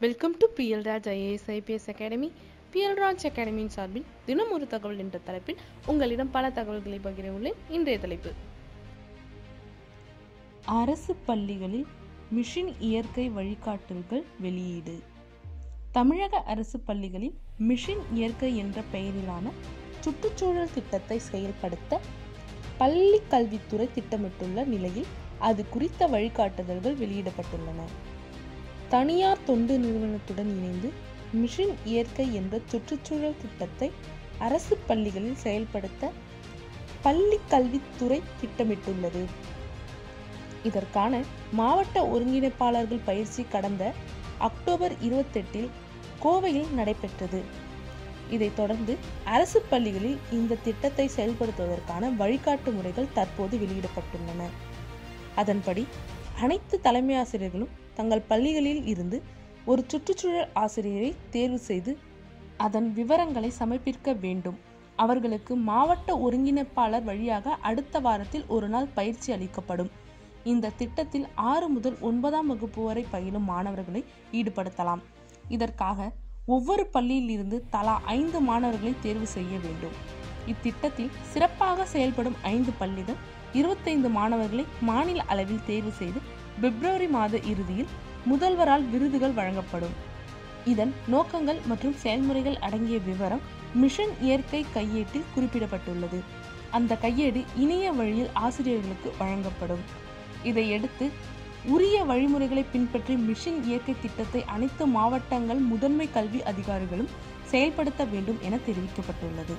welcome to PL Raj IAS IPS academy PL Raj அகாடமியின் சார்பில் தினம் ஒரு தகவல் என்ற தலைப்பில் உங்களிடம் பல தகவல்களை பகிர உள்ளேன் இன்றைய தலைப்பு அரசு பள்ளிகளில் மிஷின் இயற்கை வழிகாட்டல்கள் வெளியீடு தமிழக அரசு பள்ளிகளில் மிஷின் இயற்கை என்ற பெயரிலான சுற்றுச்சூழல் திட்டத்தை செயல்படுத்த பள்ளி கல்வித்துறை திட்டமிட்டுள்ள நிலையில் அது குறித்த வழிகாட்டுதல்கள் வெளியிடப்பட்டுள்ளன தனியார் தொண்டு நிறுவனத்துடன் இணைந்து மிஷின் இயற்கை என்ற சுற்றுச்சூழல் திட்டத்தை அரசு பள்ளிகளில் செயல்படுத்த பள்ளி கல்வித்துறை திட்டமிட்டுள்ளது இதற்கான மாவட்ட ஒருங்கிணைப்பாளர்கள் பயிற்சி கடந்த அக்டோபர் இருபத்தெட்டில் கோவையில் நடைபெற்றது இதைத் தொடர்ந்து அரசு பள்ளிகளில் இந்த திட்டத்தை செயல்படுத்துவதற்கான வழிகாட்டு முறைகள் தற்போது வெளியிடப்பட்டுள்ளன அதன்படி அனைத்து தலைமை ஆசிரியர்களும் தங்கள் பள்ளிகளில் இருந்து ஒரு சுற்றுச்சூழல் ஆசிரியரை தேர்வு செய்து அதன் விவரங்களை சமர்ப்பிக்க வேண்டும் அவர்களுக்கு மாவட்ட ஒருங்கிணைப்பாளர் வழியாக அடுத்த வாரத்தில் ஒரு நாள் பயிற்சி அளிக்கப்படும் இந்த திட்டத்தில் ஆறு முதல் ஒன்பதாம் வகுப்பு வரை பயிலும் மாணவர்களை ஈடுபடுத்தலாம் இதற்காக ஒவ்வொரு பள்ளியில் இருந்து தலா ஐந்து மாணவர்களை தேர்வு செய்ய வேண்டும் இத்திட்டத்தில் சிறப்பாக செயல்படும் ஐந்து பள்ளிகள் இருபத்தைந்து மாணவர்களை மாநில அளவில் தேர்வு செய்து பிப்ரவரி மாத இறுதியில் முதல்வரால் விருதுகள் வழங்கப்படும் இதன் நோக்கங்கள் மற்றும் செயல்முறைகள் அடங்கிய விவரம் மிஷன் இயற்கை கையேட்டில் குறிப்பிடப்பட்டுள்ளது அந்த கையேடு இணைய வழியில் ஆசிரியர்களுக்கு வழங்கப்படும் இதையடுத்து உரிய வழிமுறைகளை பின்பற்றி மிஷன் இயற்கை திட்டத்தை அனைத்து மாவட்டங்கள் முதன்மை கல்வி அதிகாரிகளும் செயல்படுத்த வேண்டும் என தெரிவிக்கப்பட்டுள்ளது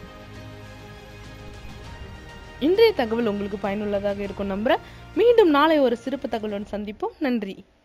இன்றைய தகவல் உங்களுக்கு பயனுள்ளதாக இருக்கும் நம்புறேன் மீண்டும் நாளை ஒரு சிறப்பு தகவலுடன் சந்திப்போம் நன்றி